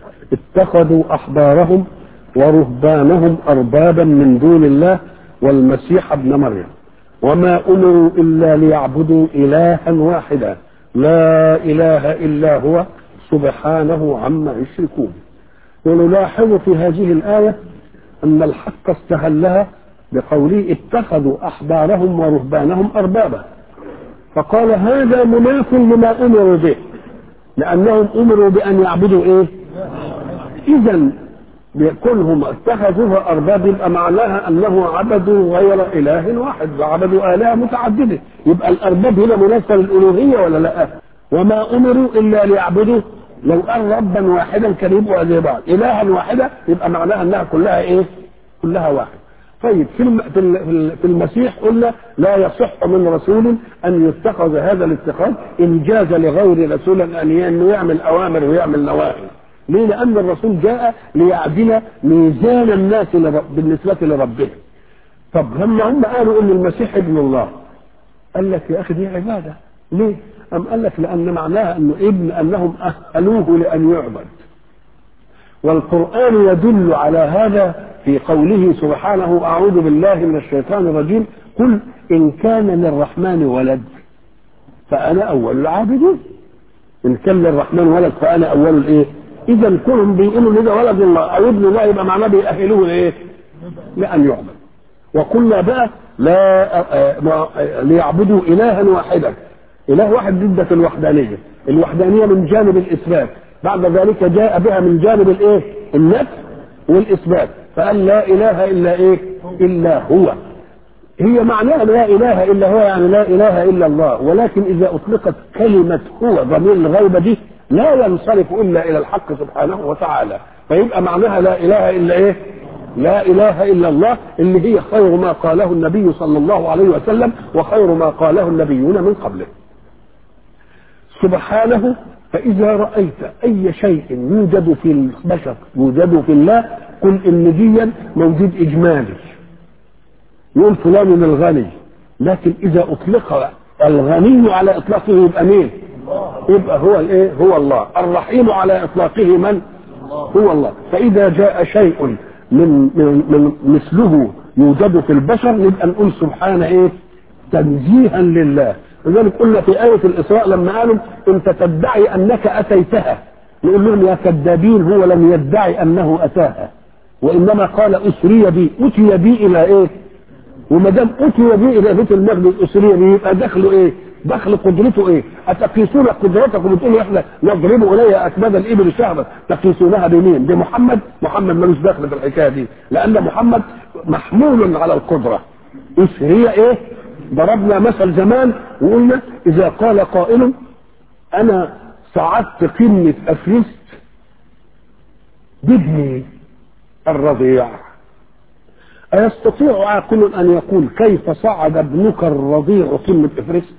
اتخذوا احبارهم ورهبانهم اربابا من دون الله والمسيح ابن مريم وما امروا الا ليعبدوا الها واحدا لا اله الا هو سبحانه عما يشركون ونلاحظ في هذه الايه ان الحق استهلها بقوله اتخذوا احبارهم ورهبانهم اربابا فقال هذا مناف لما امروا به لانهم امروا بان يعبدوا ايه اذا كونهم اتخذوها ارباب يبقى معناها انه عبدوا غير اله واحد وعبدوا الهه متعدده يبقى الارباب هنا مناسبه للالوهيه ولا لا وما امروا الا ليعبدوا لو قال ربا واحدا كان يبقوا زي بعض الها واحده يبقى معناها انها كلها ايه كلها واحد طيب في الم- في ال- في المسيح قلنا لا يصح من رسول ان يتخذ هذا الاتخاذ ان جاز لغير رسول ان ي- انه يعمل اوامر ويعمل نواهي ليه؟ لان الرسول جاء ليعدل ميزان الناس لرب- بالنسبه لربهم طب لما هم قالوا ان المسيح ابن الله قال لك يا اخي دي عباده ليه؟ أم قال لك لان معناها انه ابن انهم اهلوه لان يعبد والقرآن يدل على هذا في قوله سبحانه أعوذ بالله من الشيطان الرجيم قل إن كان للرحمن ولد فأنا أول العابدين إن كان للرحمن ولد فأنا أول الإيه؟ إذا كلهم بيقولوا إن ده ولد الله أو ابن الله يبقى معناه بيأهلوه لإيه؟ لأن يعبد وقلنا بقى لا آه، ما- آه، ليعبدوا إلها واحدا إله واحد ضد الوحدانية الوحدانية من جانب الإثبات بعد ذلك جاء بها من جانب الإيه النفي والإثبات فقال لا إله إلا إيه إلا هو هي معناها لا إله إلا هو يعني لا إله إلا الله ولكن إذا أطلقت كلمة هو ضمير الغيبة دي لا ينصرف إلا إلى الحق سبحانه وتعالى فيبقى معناها لا إله إلا إيه لا إله إلا الله اللي هي خير ما قاله النبي صلى الله عليه وسلم وخير ما قاله النبيون من قبله سبحانه فإذا رأيت أي شيء يوجد في البشر يوجد في الله قل إن ديا موجود إجمالي يقول فلان الغني لكن إذا أطلق الغني على إطلاقه يبقى مين؟ يبقى هو الإيه؟ هو الله الرحيم على إطلاقه من؟ هو الله فإذا جاء شيء من من من مثله يوجد في البشر نبقى نقول سبحان إيه؟ تنزيها لله لذلك قلنا في آية الإسراء لما قالوا أنت تدعي أنك أتيتها نقول لهم يا كذابين هو لم يدعي أنه أتاها وإنما قال أسري بي أتي بي إلى إيه؟ وما دام أتي بي إلى بيت المقدس أسري بي يبقى دخله إيه؟ دخل قدرته إيه؟ أتقيسون قدرتكم وتقولوا إحنا نضرب إلي أكباد الإبل شهرا تقيسونها بمين؟ بمحمد؟ محمد ملوش دخل في الحكاية دي لأن محمد محمول على القدرة أسري إيه؟ ضربنا مثل زمان وقلنا إذا قال قائل أنا صعدت قمة أفرست بابني الرضيع أيستطيع عاقل أن يقول كيف صعد ابنك الرضيع قمة إفرست؟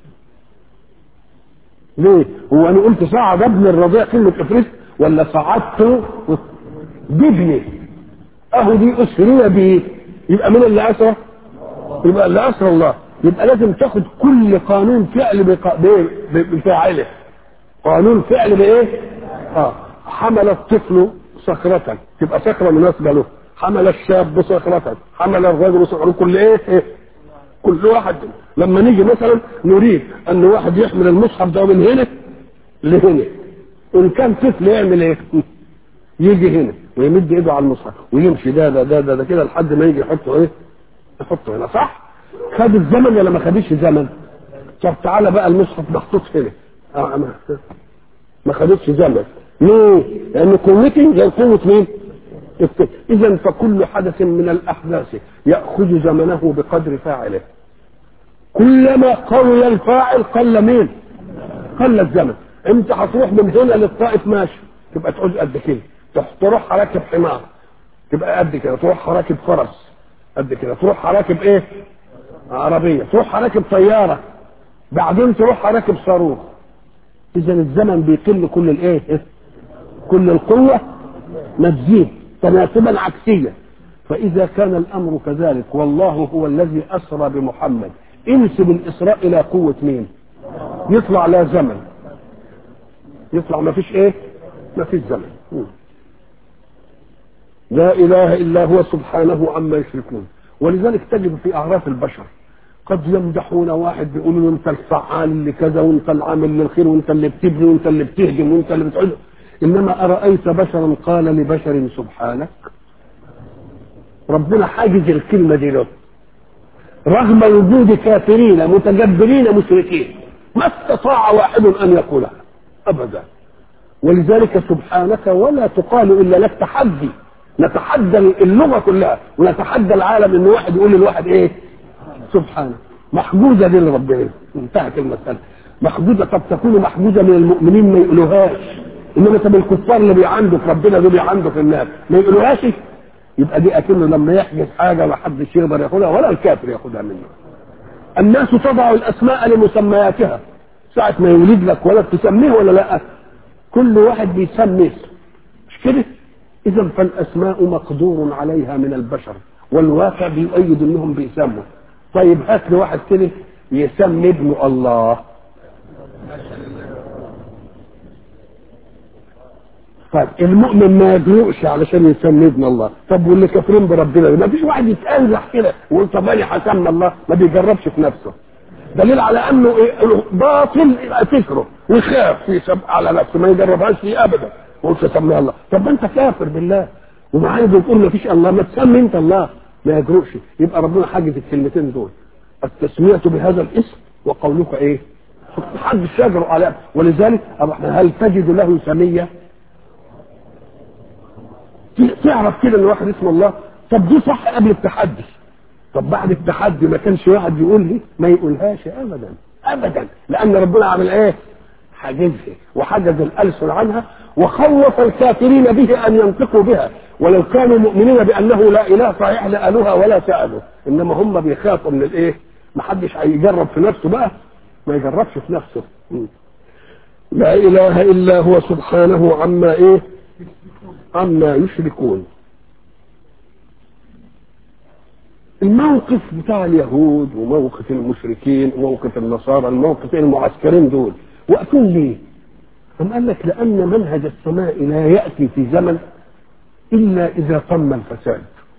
ليه؟ هو أنا قلت صعد ابن الرضيع قمة إفرست ولا صعدت بابني؟ أهو دي أسرية بيه يبقى من اللي أسرى؟ يبقى اللي أسرى الله يبقى لازم تاخد كل قانون فعل بق- ب- ب- بفاعله قانون فعل بايه؟ اه حمل الطفل صخرة تبقى صخرة مناسبة له حمل الشاب صخرة حمل الرجل صخرة كل ايه؟ إيه؟ كل واحد لما نيجي مثلا نريد ان واحد يحمل المصحف ده من هنا لهنا ان كان طفل يعمل ايه؟ يجي هنا ويمد ايده على المصحف ويمشي ده ده ده ده, ده كده لحد ما يجي يحطه ايه؟ يحطه هنا صح؟ خد الزمن ولا ما خدش زمن؟ طب تعالى بقى المصحف محطوط هنا آه، ما- ما خدتش زمن ليه؟ لأن قوتي غير قوة مين؟ إذا فكل حدث من الأحداث يأخذ زمنه بقدر فاعله كلما قوي الفاعل قل مين؟ قل الزمن انت هتروح من هنا للطائف ماشي تبقى تعوز قد كده تروح- تروح راكب حمار تبقى قد كده تروح راكب فرس قد كده تروح راكب ايه؟ عربية تروح راكب طيارة بعدين تروح راكب صاروخ اذا الزمن بيقل كل الايه كل القوة ما تزيد تناسبا عكسيا فاذا كان الامر كذلك والله هو الذي اسرى بمحمد انسب الاسراء الى قوة مين يطلع لا زمن يطلع ما فيش ايه ما فيش زمن لا اله الا هو سبحانه عما يشركون ولذلك تجد في اعراف البشر قد يمدحون واحد بيقولوا له انت الفعال اللي كذا وانت العامل للخير وانت اللي بتبني وانت اللي بتهجم وانت اللي بتعد انما ارايت بشرا قال لبشر سبحانك ربنا حاجز الكلمه دي له رغم وجود كافرين متجبرين مشركين ما استطاع واحد ان يقولها ابدا ولذلك سبحانك ولا تقال الا لك تحدي نتحدى اللغه كلها ونتحدى العالم ان واحد يقول للواحد ايه سبحانه محجوزه دي لربنا انتهت المساله محجوزه قد تكون محجوزه من المؤمنين ما يقولوهاش انما طب الكفار اللي بيعندوا في ربنا دول بيعندوا في الناس ما يقولوهاش يبقى دي اكنه لما يحجز حاجه ما حدش يقدر ياخدها ولا الكافر ياخدها منه الناس تضع الاسماء لمسمياتها ساعة ما يولد لك ولد تسميه ولا لا كل واحد بيسمي اسم مش كده اذا فالاسماء مقدور عليها من البشر والواقع بيؤيد انهم بيسموا طيب هات لي واحد كده يسمي ابنه الله طيب المؤمن ما يجرؤش علشان يسمي ابن الله طب واللي كافرين بربنا ما فيش واحد يتأنزح كده ويقول طب انا هسمي الله ما بيجربش في نفسه دليل على انه إيه باطل يبقى فكره ويخاف يسب على نفسه ما يجربهاش فيه ابدا ويقول تسمي الله طب ما انت كافر بالله ومعايا بتقول ما فيش الله ما تسمي انت الله ما يجرؤش يبقى ربنا حاجز الكلمتين دول التسمية بهذا الاسم وقولك ايه محدش يجرؤ على ولذلك هل تجد له سميه تعرف كده ان واحد اسمه الله طب دي صح قبل التحدي طب بعد التحدي ما كانش واحد يقول لي ما يقولهاش ابدا ابدا لان ربنا عمل ايه حاجزها وحجز الالسن عنها وخوف الكافرين به ان ينطقوا بها ولو كانوا مؤمنين بانه لا اله صحيح لقالوها ولا سالوا انما هم بيخافوا من الايه ما حدش هيجرب في نفسه بقى ما يجربش في نفسه لا اله الا هو سبحانه عما ايه عما يشركون الموقف بتاع اليهود وموقف المشركين وموقف النصارى الموقفين المعسكرين دول وقتون ليه؟ أم قال لك لأن منهج السماء لا يأتي في زمن إلا إذا تم الفساد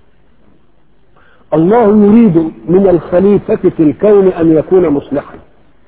الله يريد من الخليفة في الكون أن يكون مصلحا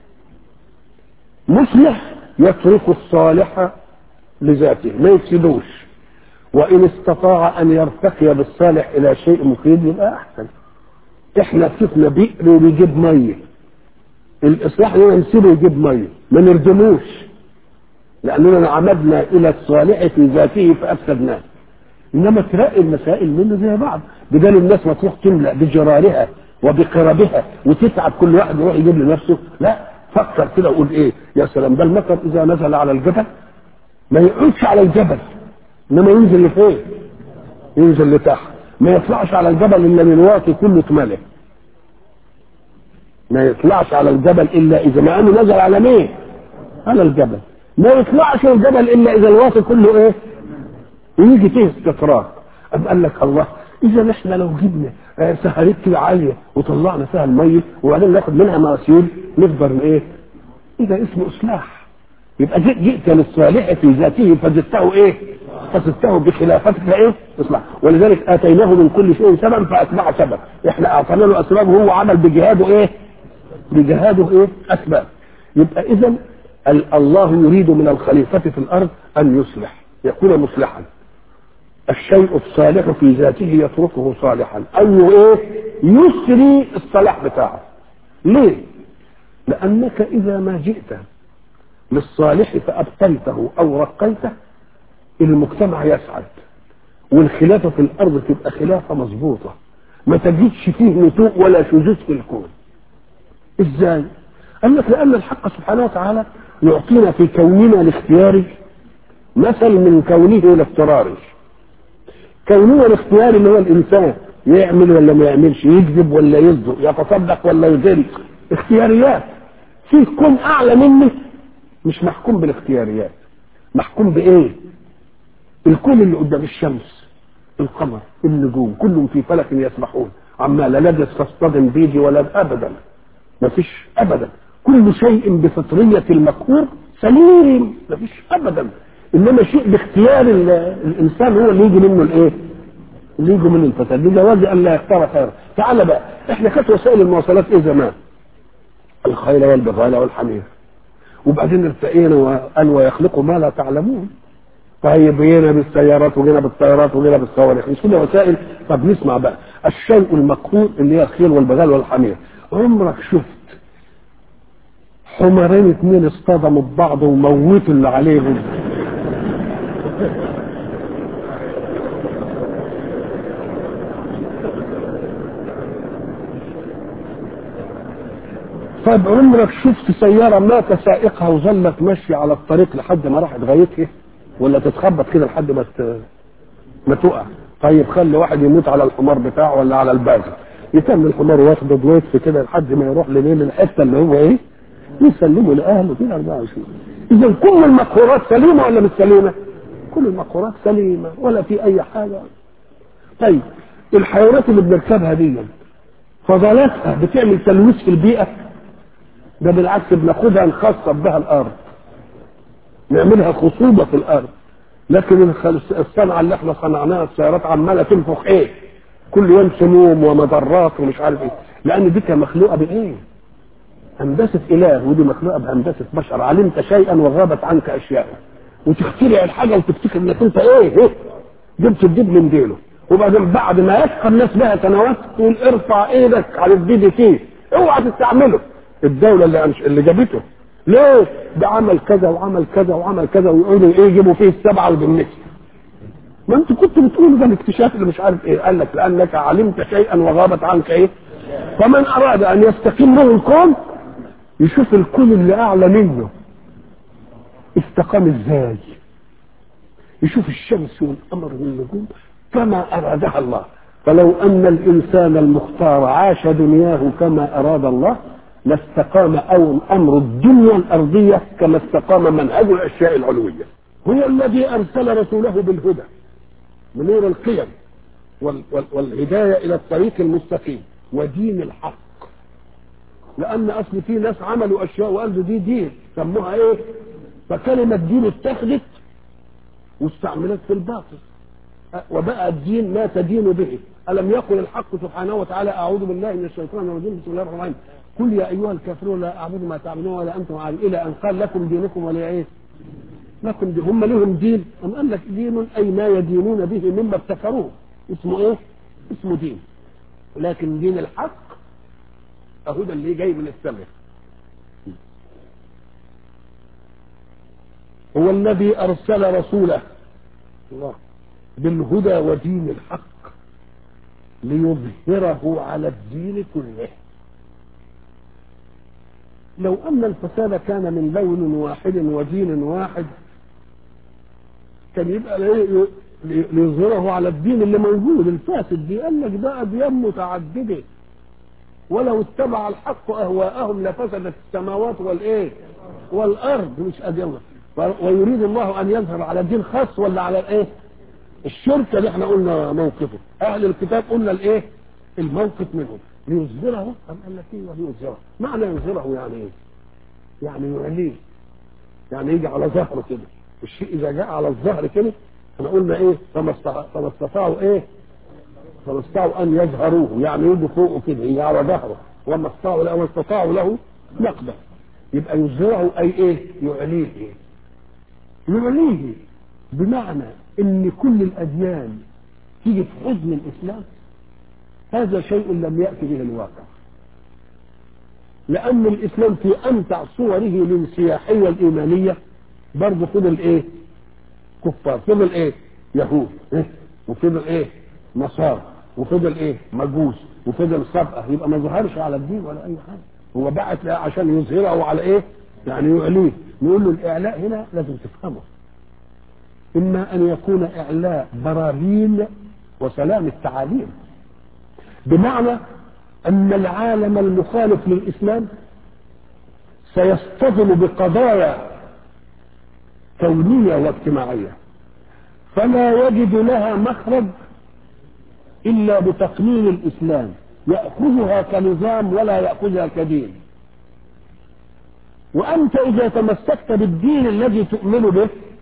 مصلح يترك الصالح لذاته ما يفسدوش وإن استطاع أن يرتقي بالصالح إلى شيء مفيد يبقى أحسن إحنا شفنا بئر وبيجيب مية الإصلاح هو نسيبه يجيب مية ما نردموش لأننا عمدنا إلى الصالح في ذاته فأفسدناه إنما تلاقي المسائل منه زي بعض بدل الناس ما تروح تملأ بجرارها وبقربها وتتعب كل واحد يروح يجيب لنفسه لا فكر كده وقول ايه يا سلام ده المطر اذا نزل على الجبل ما يقعدش على الجبل انما ينزل لفين ينزل لتحت ما يطلعش على الجبل الا من الوقت كله اتملى ما يطلعش على الجبل الا اذا ما انه نزل على مين على الجبل ما يطلعش الجبل الا اذا الوقت كله ايه ويجي فيه استقرار أم قال لك الله اذا احنا لو جبنا سهرات كده عاليه وطلعنا فيها الميه وبعدين ناخد منها مواسير نقدر ايه اذا اسمه اصلاح يبقى جئت, جئت للصالح في ذاته فزدته ايه فزدته بخلافتك ايه اصلاح ولذلك اتيناه من كل شيء سبب فاتبع سبب احنا اعطينا له اسباب وهو عمل بجهاده ايه بجهاده ايه اسباب يبقى اذا الله يريد من الخليفه في الارض ان يصلح يكون مصلحا الشيء الصالح في ذاته يتركه صالحا او ايه يسري الصلاح بتاعه ليه لانك اذا ما جئت للصالح فابقيته او رقيته المجتمع يسعد والخلافه في الارض تبقى خلافه مظبوطه ما تجدش فيه نتوء ولا شذوذ في الكون ازاي قال لك لان الحق سبحانه وتعالى يعطينا في كوننا الاختياري مثل من كونه الاضطراري كوننا الاختياري اللي هو الانسان يعمل ولا ما يعملش يكذب ولا يصدق يتصدق ولا يذل اختياريات في كون اعلى مني مش محكوم بالاختياريات محكوم بايه الكون اللي قدام الشمس القمر النجوم كلهم في فلك يسبحون عمال لا لدس تصطدم بيدي ولا ابدا ما فيش ابدا كل شيء بفطرية المقهور سليم ما فيش ابدا انما شيء باختيار ال- الانسان هو اللي يجي منه الايه اللي يجي منه الفساد بجواز ان لا يختار خيرا تعال بقى احنا كانت وسائل المواصلات ايه زمان الخيل والبغال والحمير وبعدين ارتقينا وقال ويخلق ما لا تعلمون طيب جينا بالسيارات وجينا بالطيارات وجينا بالصواريخ مش كده وسائل طب نسمع بقى الشيء المقهور اللي هي الخيل والبغال والحمير عمرك شفت حمرين اتنين اصطدموا ببعض وموتوا اللي عليهم طيب عمرك شفت سيارة مات سائقها وظلت ماشية على الطريق لحد ما راحت غايتها ولا تتخبط كده لحد ما ت- ما تقع طيب خلي واحد يموت على الحمار بتاعه ولا على البازل يتم الحمار واخده بلطف كده لحد ما يروح لليل الحته اللي هو ايه يسلمه لاهله كده 24 اذا كل المقهورات سليمه ولا مش سليمه؟ كل المقهورات سليمه ولا في اي حاجه طيب الحيوانات اللي بنركبها دي فضلاتها بتعمل تلويث في البيئه ده بالعكس بناخدها نخصب بها الارض نعملها خصوبه في الارض لكن الخل- الصنعه اللي احنا صنعناها السيارات عماله تنفخ ايه كل يوم سموم ومضرات ومش عارف ايه لان دي كانت مخلوقه بايه هندسه اله ودي مخلوقه بهندسه بشر علمت شيئا وغابت عنك اشياء وتخترع الحاجه وتفتكر انك انت ايه ايه جبت الدب من ديله وبعدين بعد ما يشقى الناس بها سنوات تقول ارفع ايدك على الدي دي تي اوعى تستعمله الدوله اللي أنش... اللي جابته ليه؟ ده عمل كذا وعمل كذا وعمل كذا ويقولوا ايه يجيبوا فيه السبعه وبالنسبه ما انت كنت بتقول ده الاكتشاف اللي مش عارف ايه قال لك لانك علمت شيئا وغابت عنك ايه فمن اراد ان يستقيم له الكون يشوف الكون اللي اعلى منه استقام ازاي يشوف الشمس والقمر والنجوم كما ارادها الله فلو ان الانسان المختار عاش دنياه كما اراد الله لاستقام او امر الدنيا الارضيه كما استقام منهج الاشياء العلويه هو الذي ارسل رسوله بالهدى بنور القيم وال وال والهدايه الى الطريق المستقيم ودين الحق لان اصل في ناس عملوا اشياء وقالوا دي دين سموها ايه فكلمه دين اتخذت واستعملت في الباطل أه، وبقى الدين ما تدين به ألم يقل الحق سبحانه وتعالى أعوذ بالله من الشيطان الرجيم بسم الله الرحمن الرحيم قل يا أيها الكافرون لا أعبد ما تعبدون ولا أنتم عابدون إلى أن قال لكم دينكم ولا إيه لكم دين هم لهم دين أم قال لك دين أي ما يدينون به مما ابتكروه اسمه إيه اسمه دين لكن دين الحق أهو ده اللي جاي من السماء هو الذي أرسل رسوله الله بالهدى ودين الحق ليظهره على الدين كله لو أن الفساد كان من لون واحد ودين واحد كان يبقى ليه- ليظهره على الدين اللي موجود الفاسد دي قال لك ده أديان متعددة ولو اتبع الحق أهواءهم لفسدت السماوات والإيه والأرض مش أديان ويريد الله أن يظهر على الدين خاص ولا على الإيه الشركة اللي احنا قلنا موقفه أهل الكتاب قلنا الإيه الموقف منهم ليظهره أم قال لك ايه ليظهره معنى يظهره يعني ايه يعني يعليه يعني يجي على ظهره كده الشيء اذا جاء على الظهر كده احنا قلنا ايه فما استطاع- فما استطاعوا ايه فما استطاعوا ان يظهروه يعني يجوا فوقه كده يجي على ظهره وما استطاعوا له وما استطاعوا له نقدا يبقى يظهره اي ايه يعليه إيه؟ يعليه بمعنى ان كل الاديان تيجي في حزن الاسلام هذا شيء لم يأتي به الواقع لأن الإسلام في أمتع صوره الانسياحية الإيمانية برضه فضل إيه؟ كفار فضل إيه؟ يهود إيه؟ وفضل إيه؟ نصارى وفضل إيه؟ مجوس وفضل سبقة يبقى ما ظهرش على الدين ولا أي حاجة هو بعت له عشان يظهره على إيه؟ يعني يعليه نقول له الإعلاء هنا لازم تفهمه إما أن يكون إعلاء براهين وسلام التعاليم بمعنى أن العالم المخالف للإسلام سيصطدم بقضايا كونية واجتماعية فلا يجد لها مخرج إلا بتقنين الإسلام يأخذها كنظام ولا يأخذها كدين وأنت إذا تمسكت بالدين الذي تؤمن به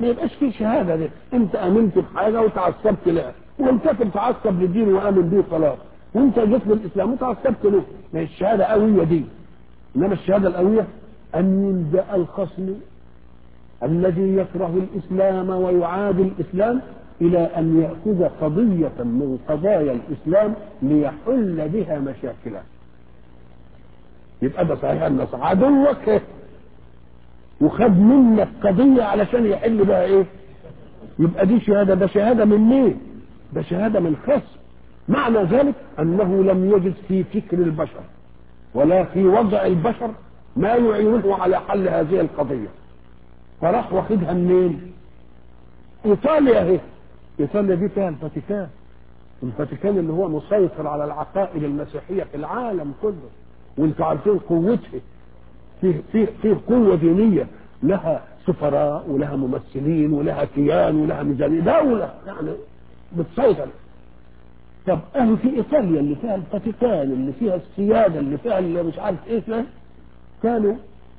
ما يبقاش في شهاده دي انت امنت بحاجه وتعصبت لها والكافر تعصب لدين وامن به خلاص وانت جيت للاسلام وتعصبت له ما هي الشهاده قويه دي انما الشهاده القويه ان يلجا الخصم الذي يكره الاسلام ويعادي الاسلام الى ان ياخذ قضيه من قضايا الاسلام ليحل بها مشاكله يبقى ده صحيح ان عدوك وخد منك قضيه علشان يحل بها ايه يبقى دي شهاده ده شهاده من مين ده شهاده من خصم معنى ذلك انه لم يجد في فكر البشر ولا في وضع البشر ما يعينه على حل هذه القضيه فراح واخدها منين ايطاليا اهي ايطاليا دي فيها الفاتيكان الفاتيكان اللي هو مسيطر على العقائد المسيحيه في العالم كله وانتوا عارفين قوتها فيه فيه فيه قوه دينيه لها سفراء ولها ممثلين ولها كيان ولها ميزانيه دوله يعني بتسيطر طب اهل في ايطاليا اللي فيها الفاتيكان اللي فيها السياده اللي فيها اللي مش عارف ايه فيها كانوا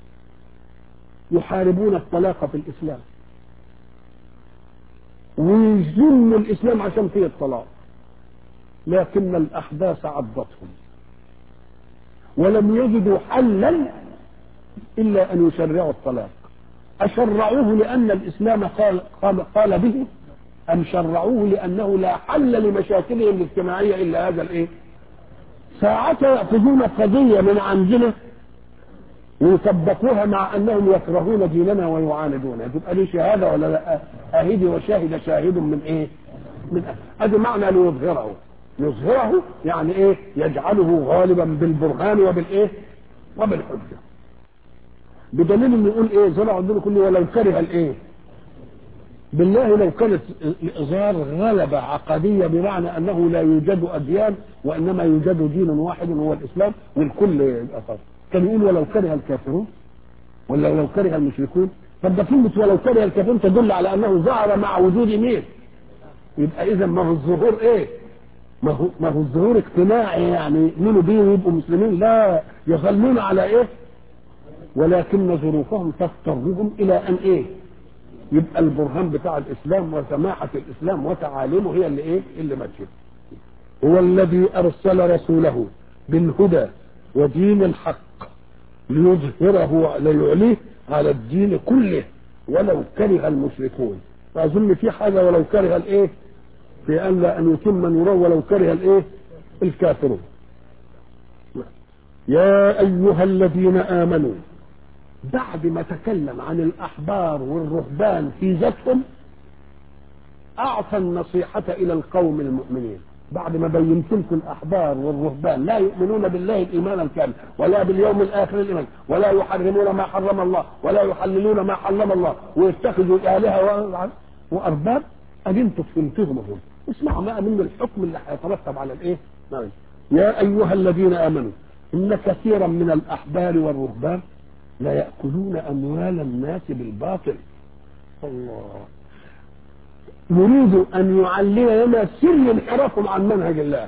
يحاربون الطلاق في الاسلام ويذموا الاسلام عشان فيه الطلاق لكن الاحداث عضتهم ولم يجدوا حلا الا ان يشرعوا الطلاق اشرعوه لان الاسلام قال قال, قال به ام شرعوه لانه لا حل لمشاكلهم الاجتماعيه الا هذا الايه ساعتها ياخذون قضيه من عندنا ويطبقوها مع انهم يكرهون ديننا ويعاندونه تبقى لي شهاده ولا لا اهدي وشاهد شاهد من ايه من هذا معنى ليظهره يظهره يعني ايه يجعله غالبا بالبرهان وبالايه وبالحجه بدليل انه يقول ايه زرع الدين كله ولو كره الايه بالله لو كانت الإظهار غلبة عقدية بمعنى أنه لا يوجد أديان وإنما يوجد دين واحد هو الإسلام والكل يبقى كان يقول ولو كره الكافرون ولا ولو كره المشركون طب ده كلمة ولو كره الكافرون تدل على أنه ظهر مع وجود مين؟ يبقى إذا ما هو الظهور إيه؟ ما هو ما هو الظهور اقتناعي يعني يؤمنوا بيه ويبقوا مسلمين لا يظلون على إيه؟ ولكن ظروفهم تضطرهم إلى أن إيه؟ يبقى البرهان بتاع الاسلام وسماحه الاسلام وتعاليمه هي اللي ايه اللي ماشيه هو الذي ارسل رسوله بالهدى ودين الحق ليظهره ليعليه على الدين كله ولو كره المشركون فاظن في حاجه ولو كره الايه في ان لا ان يتم نوره ولو كره الايه الكافرون يا ايها الذين امنوا بعد ما تكلم عن الأحبار والرهبان في ذاتهم أعطى النصيحة إلى القوم المؤمنين بعد ما بينت لكم الأحبار والرهبان لا يؤمنون بالله الإيمان الكامل ولا باليوم الآخر الإيمان ولا يحرمون ما حرم الله ولا يحللون ما حرم الله ويتخذوا آلهة وأرباب أنتم فهمتهم هم اسمعوا بقى من الحكم اللي هيترتب على الإيه؟ يا أيها الذين آمنوا إن كثيرا من الأحبار والرهبان لا يأكلون أموال الناس بالباطل الله يريد أن يعلم لنا سر انحرافهم عن منهج الله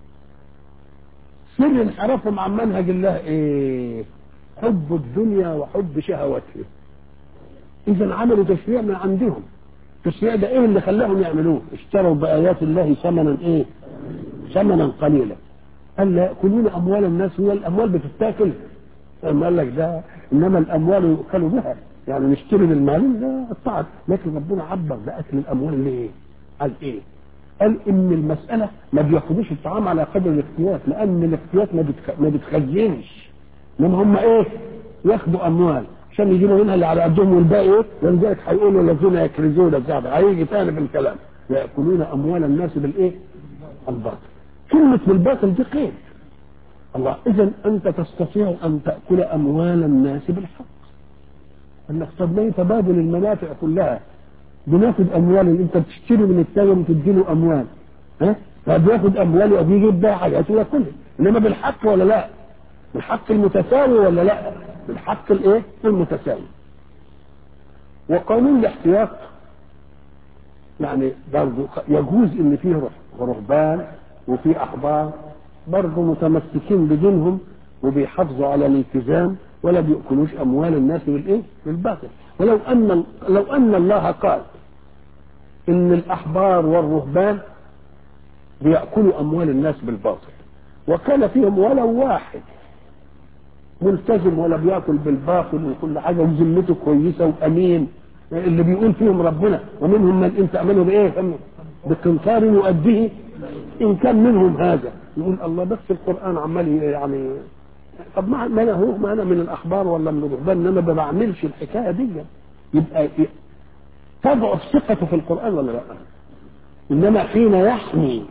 سر انحرافهم عن منهج الله ايه حب الدنيا وحب شهوته اذا عملوا تشريع من عندهم التشريع ده ايه اللي خلاهم يعملوه اشتروا بآيات الله ثمنا ايه ثمنا قليلا قال لا يأكلون أموال الناس هي الأموال بتتاكل أما قال لك ده انما الاموال يؤكل بها يعني نشتري بالمال لا الطاعة لكن ربنا عبر بأكل الاموال ليه؟ قال ايه؟ قال ان المسألة ما بياخدوش الطعام على قدر الاختيات لان الاختيات ما بتخ... ما بتخزنش من هم ايه؟ ياخدوا اموال عشان يجيبوا منها اللي على قدهم والباقي ايه؟ ولذلك هيقولوا الذين يكرزون الذهب هيجي تاني في الكلام ياكلون اموال الناس بالايه؟ الباطل كلمة بالباطل دي قيد الله اذا انت تستطيع ان تاكل اموال الناس بالحق انك طب ليه تبادل المنافع كلها بناخد اموال اللي انت بتشتري من التاجر وتديله اموال ها فبياخد اموال وبيجي يبيع حاجات وياكلها انما بالحق ولا لا بالحق المتساوي ولا لا بالحق الايه المتساوي وقانون الاحتياط يعني برضه يجوز ان فيه رهبان وفي احبار برضه متمسكين بدينهم وبيحافظوا على الالتزام ولا بيأكلوش أموال الناس بالإيه؟ بالباطل ولو أن لو أن الله قال إن الأحبار والرهبان بيأكلوا أموال الناس بالباطل وكان فيهم ولو واحد ملتزم ولا بياكل بالباطل وكل حاجه وذمته كويسه وامين اللي بيقول فيهم ربنا ومنهم من ان تامنوا بايه؟ بقنطار يؤديه ان كان منهم هذا يقول الله بس القران عمال يعني طب ما ما انا هو ما انا من الاخبار ولا من الرهبان ان انا ما بعملش الحكايه دي يبقى تضعف ثقته في القران ولا لا؟ انما حين يحمي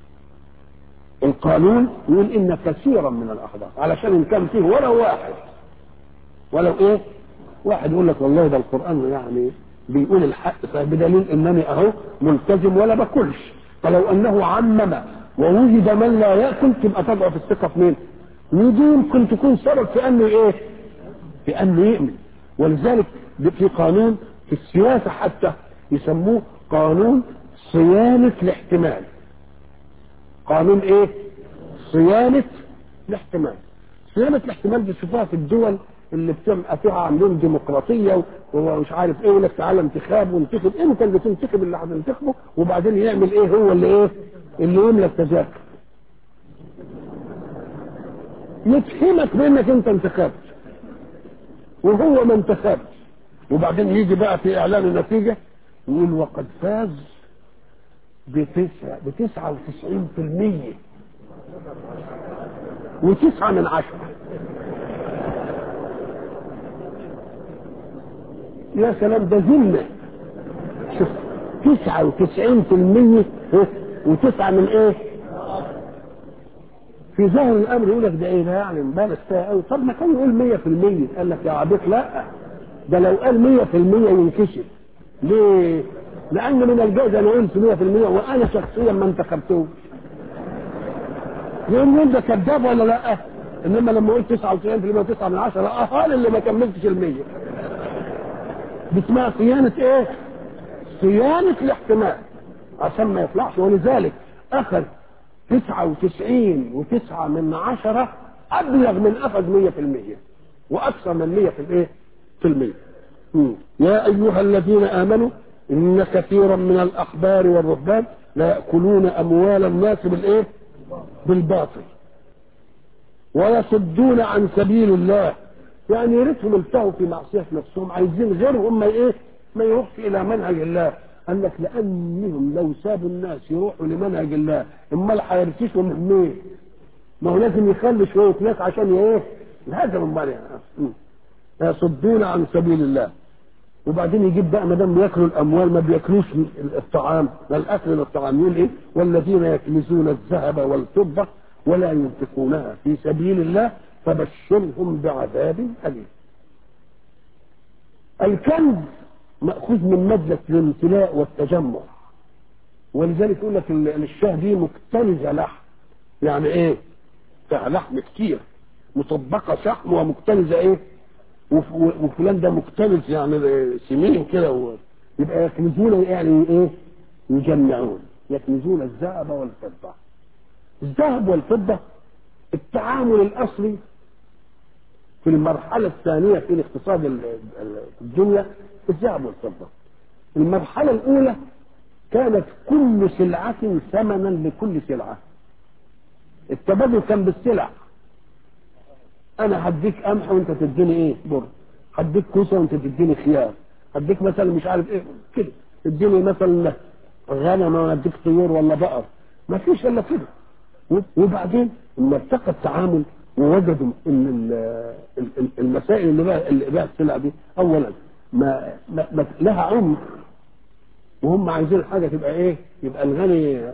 القانون يقول ان كثيرا من الاخبار علشان ان كان فيه ولو واحد ولو ايه واحد يقول لك والله ده القران يعني بيقول الحق فبدليل انني اهو ملتزم ولا باكلش فلو انه عمم ووجد من لا ياكل تبقى تضعف الثقه في مين؟ ودي يمكن تكون سبب في انه ايه؟ في انه يؤمن ولذلك في قانون في السياسه حتى يسموه قانون صيانه الاحتمال قانون ايه صيانة الاحتمال صيانة الاحتمال دي تشوفوها في الدول اللي بتبقى فيها عاملين ديمقراطية ومش عارف ايه يقول لك تعالى انتخاب وانتخب انت اللي تنتخب اللي هتنتخبه وبعدين يعمل ايه هو اللي ايه اللي يملى التذاكر يتهمك بانك انت انتخبت وهو ما انتخبش وبعدين يجي بقى في اعلان النتيجة يقول وقد فاز بتسعة بتسعة وتسعين في المية وتسعة من عشرة يا سلام ده ذمة شوف تسعة وتسعين في المية وتسعة من ايه في ظاهر الامر يقول لك ده ايه ده يعني مبالغ فيها قوي طب ما كان يقول 100% قال لك يا عبيط لا ده لو قال 100% ينكشف ليه؟ لان من الجائز انا قلت 100% وانا شخصيا ما انتخبتوش يقول انت كذاب ولا لا انما لما قلت 99% و9 من 10 اهال اللي ما كملتش ال100 اسمها صيانه ايه؟ صيانه الاحتمال عشان ما يطلعش ولذلك اخذ 99 وتسعة من عشرة أبلغ من أخذ 100% وأكثر من 100 في الإيه؟ في المية. يا أيها الذين آمنوا إن كثيرا من الأحبار والرهبان لا يأكلون أموال الناس بالإيه؟ بالباطل ويصدون عن سبيل الله يعني يا ريتهم التهوا في معصية نفسهم عايزين غيرهم ما إيه؟ ما يروحش إلى منهج الله قال لك لانهم لو سابوا الناس يروحوا لمنهج الله امال هيرتشوا من ايه؟ ما هو لازم يخلي شويه ناس عشان ايه؟ هذا امال يعني يصدون عن سبيل الله وبعدين يجيب بقى ما دام بياكلوا الاموال ما بياكلوش الطعام ما الاكل للطعام يقول ايه؟ والذين يكنزون الذهب والفضه ولا ينفقونها في سبيل الله فبشرهم بعذاب اليم. الكنز مأخوذ من مادة الامتلاء والتجمع ولذلك يقول لك الشاه دي مكتنزة لحم يعني ايه فيها لحم كتير مطبقة شحم ومكتنزة ايه وفلان ده مكتنز يعني سمين كده يبقى يكنزون يعني ايه يجمعون يكنزون الذهب والفضة الذهب والفضة التعامل الأصلي في المرحلة الثانية في الاقتصاد الدنيا الذهب والفضة المرحلة الأولى كانت كل سلعة ثمنا لكل سلعة التبادل كان بالسلع أنا هديك قمح وأنت تديني إيه بر هديك كوسة وأنت تديني خيار هديك مثلا مش عارف إيه كده تديني مثلا غنم وأنا أديك طيور ولا بقر ما فيش إلا كده وبعدين لما ارتقى التعامل ووجدوا ان المسائل اللي بقى اللي بقى السلع دي اولا ما, ما, ما لها عمر وهم عايزين حاجه تبقى ايه؟ يبقى الغني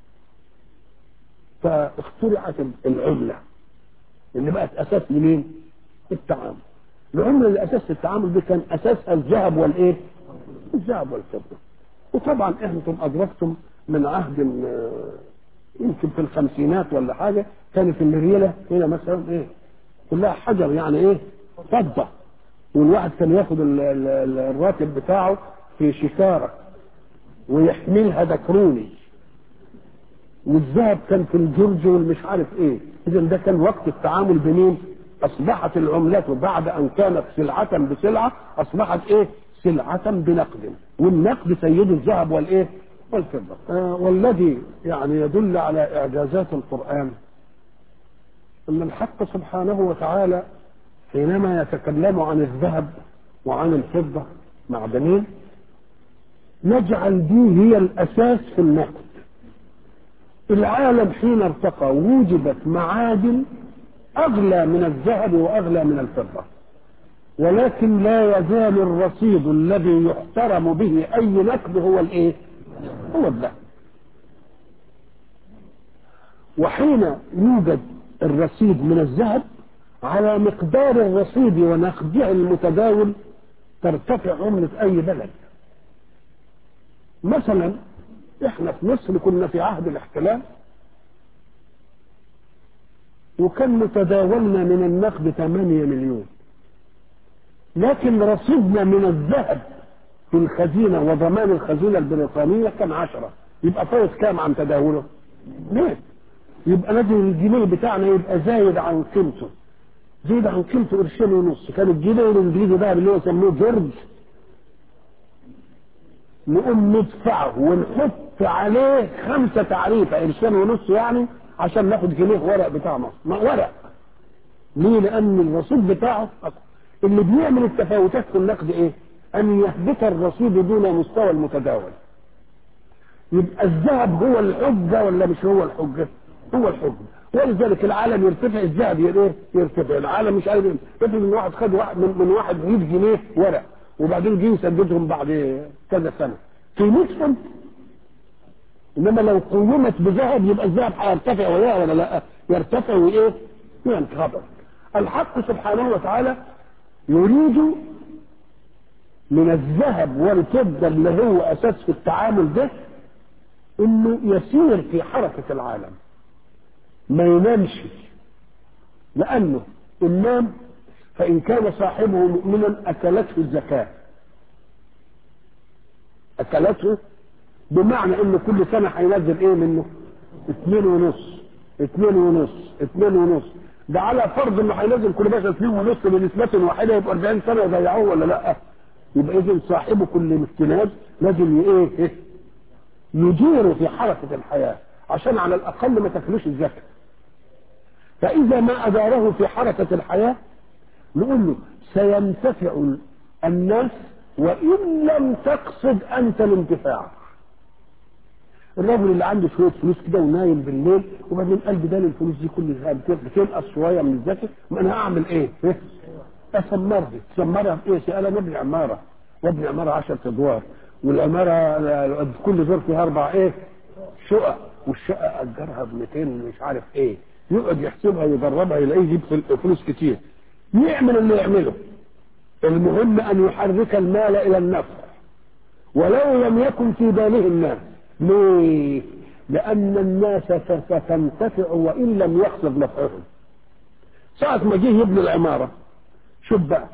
فاخترعت العمله اللي بقت اساس لمين؟ التعامل. العمله اللي اساس التعامل دي كان اساسها الذهب والايه؟ الذهب والفضه. وطبعا انتم ادركتم من عهد يمكن في الخمسينات ولا حاجه كانت الرياله هنا مثلا ايه؟ كلها حجر يعني ايه؟ فضه والواحد كان ياخد الراتب بتاعه في شكاره ويحملها دكروني والذهب كان في الجرج والمش عارف ايه اذا ده كان وقت التعامل بمين اصبحت العملة بعد ان كانت سلعة بسلعة اصبحت ايه سلعة بنقد والنقد سيد الذهب والايه والفضة آه والذي يعني يدل على اعجازات القرآن ان الحق سبحانه وتعالى حينما يتكلم عن الذهب وعن الفضة معدنين نجعل دي هي الاساس في النقد العالم حين ارتقى وجدت معادن اغلى من الذهب واغلى من الفضه ولكن لا يزال الرصيد الذي يحترم به اي نقد هو الايه هو الذهب وحين يوجد الرصيد من الذهب على مقدار الرصيد ونقده المتداول ترتفع عملة أي بلد مثلا احنا في مصر كنا في عهد الاحتلال وكان متداولنا من النقد 8 مليون لكن رصيدنا من الذهب في الخزينة وضمان الخزينة البريطانية كان 10 يبقى فايت كام عن تداوله؟ ليه؟ يبقى لازم الجنيه بتاعنا يبقى زايد عن قيمته زايد عن قيمته قرشين ونص كان الجنيه الانجليزي بقى اللي هو يسموه جورج نقوم ندفعه ونحط عليه خمسة تعريفة قرشين ونص يعني عشان ناخد جنيه ورق بتاع مصر ما ورق ليه لأن الرصيد بتاعه أكبر. اللي بيعمل التفاوتات في النقد ايه أن يهبط الرصيد دون مستوى المتداول يبقى الذهب هو الحجة ولا مش هو الحجة هو الحجة ولذلك العالم يرتفع الذهب ايه يرتفع العالم مش عايز افرض ان واحد خد واحد من, من واحد 100 جنيه ورق وبعدين جه يسددهم بعد كذا سنه قيمتهم انما لو قيمت بذهب يبقى الذهب هيرتفع ولا ولا لا يرتفع وايه ينخفض الحق سبحانه وتعالى يريد من الذهب والفضة اللي هو اساس في التعامل ده انه يسير في حركة العالم ما ينامش لانه ان نام فان كان صاحبه مؤمنا اكلته الزكاه اكلته بمعنى انه كل سنه هينزل ايه منه اثنين ونص اثنين ونص اثنين ونص ده على فرض انه هينزل كل باشا اثنين ونص بنسبة واحدة يبقى 40 سنة يضيعوه ولا لا يبقى اذا صاحبه كل استناد لازم ايه إيه؟ يديره في حركة الحياة عشان على الاقل ما تاكلوش الزكاة فاذا ما اداره في حركة الحياة نقول له سينتفع الناس وان لم تقصد انت الانتفاع الراجل اللي عنده شويه فلوس كده ونايم بالليل وبعدين قال بدال الفلوس دي كلها بتنقص شويه من الزكاه ما انا هعمل ايه؟ إيه؟ اسمرها تسمرها بايه؟ انا ابني عماره وابني عماره 10 ادوار والعماره كل دور فيها اربع ايه؟ شقق والشقه اجرها ب 200 مش عارف ايه يقعد يحسبها ويجربها يلاقيه يجيب فلوس كتير يعمل اللي يعمله المهم ان يحرك المال الى النفع ولو لم يكن في باله الناس ليه؟ لأن الناس ستنتفع وإن لم يقصد نفعهم. ساعة ما جه يبني العمارة شوف بقى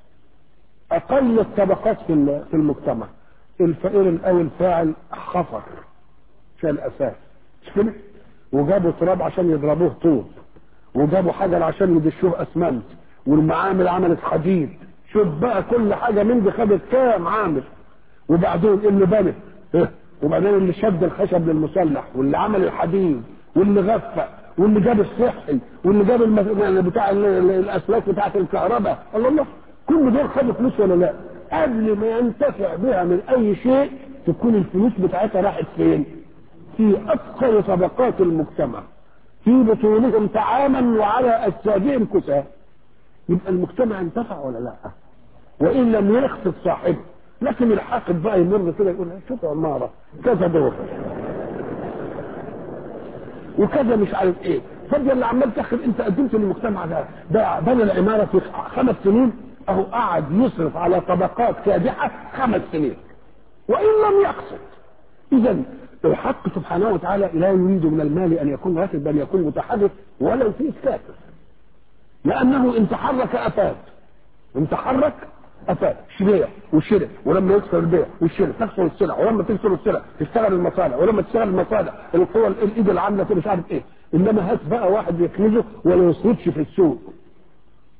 أقل الطبقات في في المجتمع الفقير أو الفاعل حفر في الأساس مش كده؟ وجابوا تراب عشان يضربوه طوب وجابوا حجر عشان يدشوه أسمنت والمعامل عملت حديد شوف بقى كل حاجة من دي خدت كام عامل وبعدين اللي بنت وبعدين اللي شد الخشب للمسلح واللي عمل الحديد واللي غفى واللي جاب الصحي واللي جاب المس... بتاع الاسلاك بتاعت الكهرباء الله الله كل دول خدوا فلوس ولا لا؟ قبل ما ينتفع بها من اي شيء تكون الفلوس بتاعتها راحت فين؟ في اثقل طبقات المجتمع في بطونهم طعاما وعلى اجسادهم كسى يبقى المجتمع انتفع ولا لا؟ وان لم يقصد صاحبه لكن الحاقد بقى يمر كده يقول شوف عمارة كذا دور وكذا مش عارف ايه فضل اللي عمال تاخد انت قدمت للمجتمع ده ده بنى العمارة في خمس سنين اهو قعد يصرف على طبقات كادحة خمس سنين وان لم يقصد اذا الحق سبحانه وتعالى لا يريد من المال ان يكون راتب بل يكون متحرك ولو في كافر لانه ان تحرك افاد ان تحرك افاد بيع وشراء ولما يكسر البيع والشراء تكسر السلع ولما تكسر السلع تشتغل المصانع ولما تشتغل المصانع القوى الايد العامله مش عارف ايه انما هات بقى واحد يكنزه ولا يصرفش في السوق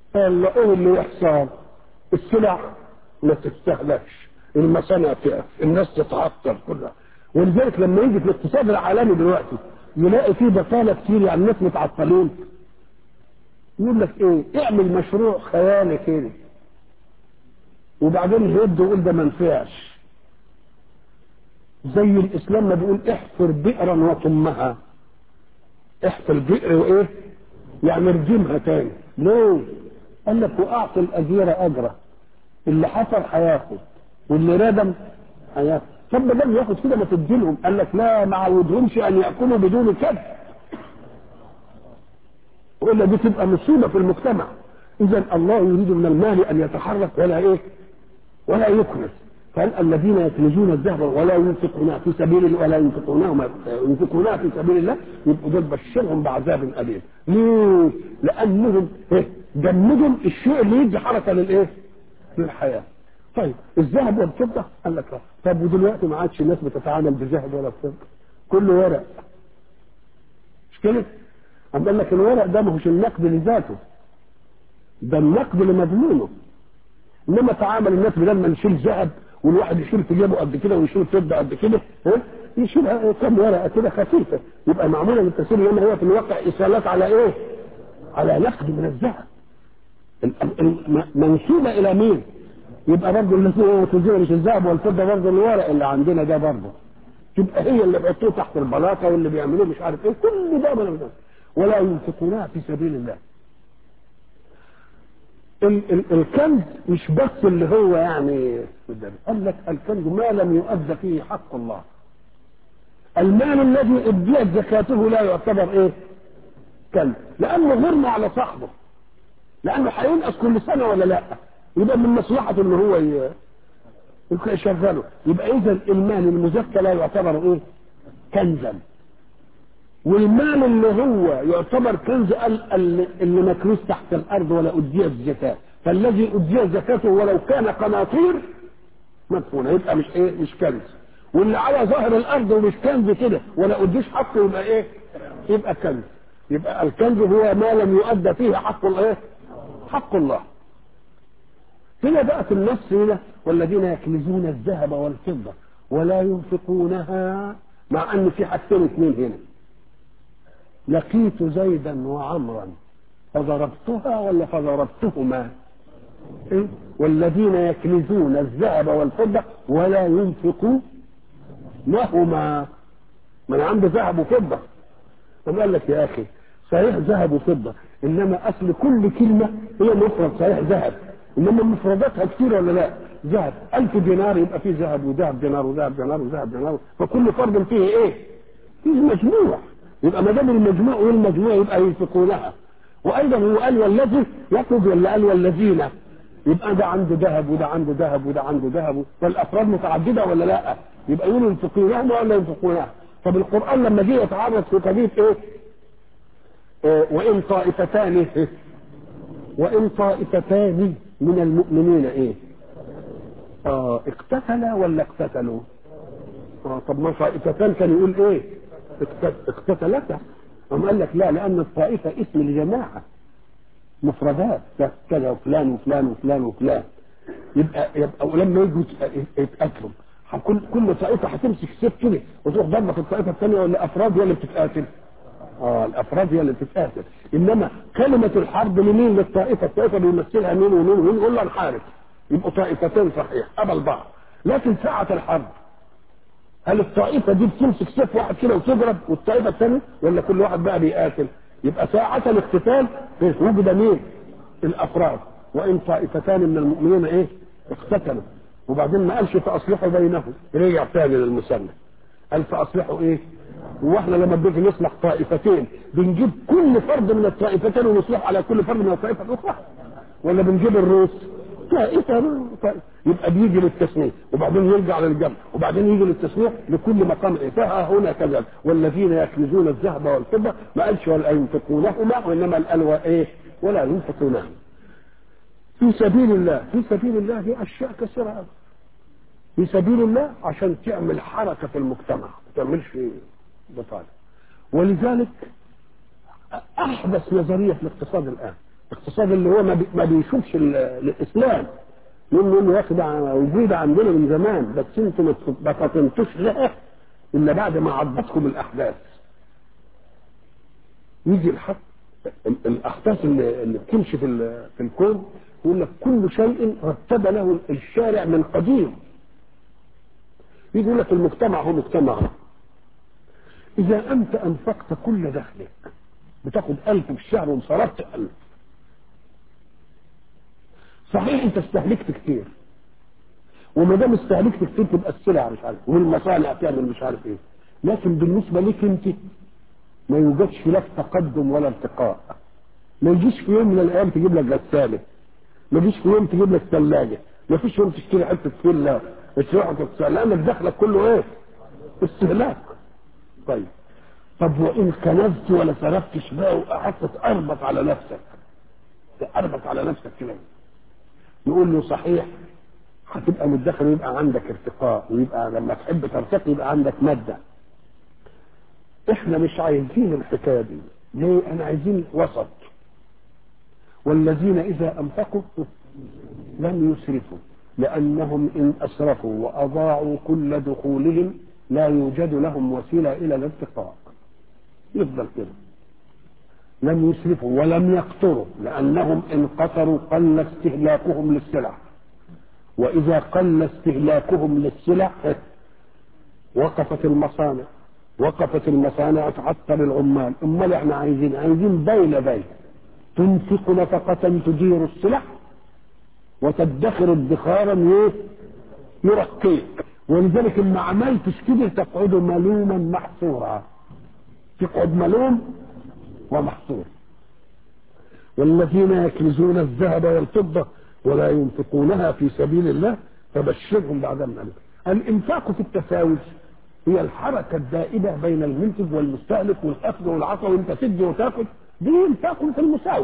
قال له ايه اللي يحصل السلع ما تستهلكش المصانع تقف الناس تتعطل كلها ولذلك لما يجي في الاقتصاد العالمي دلوقتي يلاقي فيه بطاله كتير يعني الناس متعطلين يقول لك ايه اعمل مشروع خيالي كده وبعدين يرد ويقول ده ما نفعش زي الاسلام ما بيقول احفر بئرا وطمها احفر بئر وايه يعني ارجمها تاني ليه قال لك واعطي الاجير اجره اللي حفر هياخد واللي ردم هياخد طب ما دام ياخد كده ما تديلهم قال لك لا ما عودهمش ان ياكلوا بدون كذب والا دي تبقى مصيبه في المجتمع اذا الله يريد من المال ان يتحرك ولا ايه ولا يكنس قال الذين يكنزون الذهب ولا ينفقونها في سبيل الله ولا ينفقونها ينفقونها في سبيل الله يبقوا دول بشرهم بعذاب اليم ليه؟ لانهم إيه؟ جمدوا الشيء اللي يدي حركه للايه؟ للحياه طيب الذهب والفضه قال لك لا طب ودلوقتي ما عادش الناس بتتعامل بذهب ولا بفضه كله ورق مش كده؟ أم قال لك الورق ده ما هوش النقد لذاته ده النقد لمضمونه انما تعامل الناس بدل ما نشيل ذهب والواحد يشيل في جيبه قد كده ويشيل فضه قد كده ها يشيل كم ورقه كده خفيفه يبقى معموله للتسيير لما هو في الواقع اصالات على ايه؟ على نقد من الذهب منسوبه الى مين؟ يبقى برضه اللي تزيل مش الذهب والفضه برضه الورق اللي عندنا ده برضه تبقى هي اللي بيحطوه تحت البلاطه واللي بيعملوه مش عارف ايه كل ده من ولا ينفقونها في سبيل الله ال ال الكنز مش بس اللي هو يعني قال لك الكنز ما لم يؤد فيه حق الله المال الذي اديت زكاته لا يعتبر ايه كنز لانه غرم على صاحبه لانه هينقص كل سنه ولا لا يبقى من مصلحته ان هو يشغله يبقى اذا المال المزكى لا يعتبر ايه كنزا والمال اللي هو يعتبر كنز اللي مكنوز تحت الارض ولا اديت زكاه فالذي اديت زكاته ولو كان قناطير مدفونه يبقى مش ايه مش كنز واللي على ظهر الارض ومش كنز كده ولا اديش حقه يبقى ايه يبقى كنز يبقى الكنز هو ما لم يؤدى فيه حق الايه حق الله هنا بقى في النص هنا والذين يكنزون الذهب والفضه ولا ينفقونها مع ان في حاجتين اثنين هنا لقيت زيدا وعمرا فضربتها ولا فضربتهما إيه؟ والذين يكنزون الذهب والفضة ولا ينفقون لهما من عنده ذهب وفضة طب قال لك يا أخي صحيح ذهب وفضة إنما أصل كل كلمة هي مفرد صحيح ذهب إنما مفرداتها كتير ولا لا ذهب ألف دينار يبقى فيه ذهب وذهب دينار وذهب دينار وذهب دينار فكل فرد فيه إيه فيه مجموع يبقى ما دام المجموع والمجموع يبقى ينفقونها وايضا هو قال والذي يقصد ولا قال والذين يبقى ده عنده ذهب وده عنده ذهب وده عنده ذهب فالافراد متعدده ولا لا يبقى يقولوا ينفقونها ولا ينفقونها طب القران لما جه يتعرض في قضيه ايه, إيه وان طائفتان وان طائفتان من المؤمنين ايه اه اقتتلا ولا اقتتلوا اه طب ما طائفتان كان يقول ايه اقتتلتا أم قال لك لا لأن الطائفة اسم لجماعة مفردات كذا وفلان وفلان وفلان وفلان يبقى يبقى ولما يجوا يتقاتلوا كل كل طائفة هتمسك سيف كده وتروح ضربة في الطائفة الثانية ولا أفراد هي اللي بتتقاتل؟ اه الأفراد هي اللي بتتقاتل إنما كلمة الحرب لمين للطائفة الطائفة بيمثلها مين ومين ومين يقول له نحارب يبقوا طائفتين صحيح قبل بعض لكن ساعة الحرب هل الطائفة دي بتمسك سيف واحد كده وتضرب والطائفة الثانية ولا كل واحد بقى بيقاتل يبقى ساعة الاقتتال وجد مين الأفراد وإن طائفتان من المؤمنين إيه اقتتلوا وبعدين ما قالش فأصلحوا بينهم رجع تاني للمثنى قال فأصلحوا إيه واحنا لما بنيجي نصلح طائفتين بنجيب كل فرد من الطائفتين ونصلح على كل فرد من الطائفة الأخرى ولا بنجيب الروس طائفة طائفة يبقى بيجي للتسمية وبعدين يرجع للجمع وبعدين يجي للتسمية لكل مقام فها هنا كذا والذين يكنزون الذهب والفضة ما قالش ولا ينفقونهما وإنما قال ايه ولا ينفقونهما في سبيل الله في سبيل الله في أشياء كثيرة في سبيل الله عشان تعمل حركة في المجتمع ما تعملش بطالة ولذلك أحدث نظرية في الاقتصاد الآن الاقتصاد اللي هو ما, بي ما بيشوفش الاسلام يقول له يا اخي ده وجود عندنا من زمان بس انتوا ما فطنتوش لها الا بعد ما عضتكم الاحداث يجي الحق الاحداث اللي, اللي بتمشي في في الكون يقول لك كل شيء رتب له الشارع من قديم يجي يقول لك المجتمع هو مجتمع اذا انت انفقت كل دخلك بتاخد ألف في الشهر وانصرفت ألف صحيح انت استهلكت كتير وما دام استهلكت كتير تبقى السلع مش عارف والمصانع تعمل مش عارف ايه لكن بالنسبه ليك انت ما يوجدش لك تقدم ولا ارتقاء ما يجيش في يوم من الايام تجيب لك غساله ما يجيش في يوم تجيب لك ثلاجه ما فيش يوم تشتري حته فيلا تروح لانك دخلك كله ايه؟ استهلاك طيب طب وان كنزت ولا صرفتش بقى وقعدت تقربط على نفسك تقربط على نفسك كده يقول له صحيح هتبقى مدخر ويبقى عندك ارتقاء ويبقى لما تحب ترتقي يبقى عندك ماده احنا مش عايزين الحكايه دي ليه انا عايزين وسط والذين اذا انفقوا لم يسرفوا لانهم ان اسرفوا واضاعوا كل دخولهم لا يوجد لهم وسيله الى الارتقاء يفضل كده لم يسرفوا ولم يقتروا لانهم ان قتروا قل استهلاكهم للسلع واذا قل استهلاكهم للسلع وقفت المصانع وقفت المصانع تعطل العمال امال احنا عايزين عايزين بين بين تنفق نفقة تدير السلع وتدخر ادخارا يرقيك ولذلك ما عملتش كده تقعد ملوما محصورا تقعد ملوم ومحصور والذين يكنزون الذهب والفضة ولا ينفقونها في سبيل الله فبشرهم بعذاب أليم الإنفاق في التساوي هي الحركة الدائبة بين المنتج والمستهلك والأخذ والعطاء وأنت تدي وتاخذ دي إنفاق في المساوي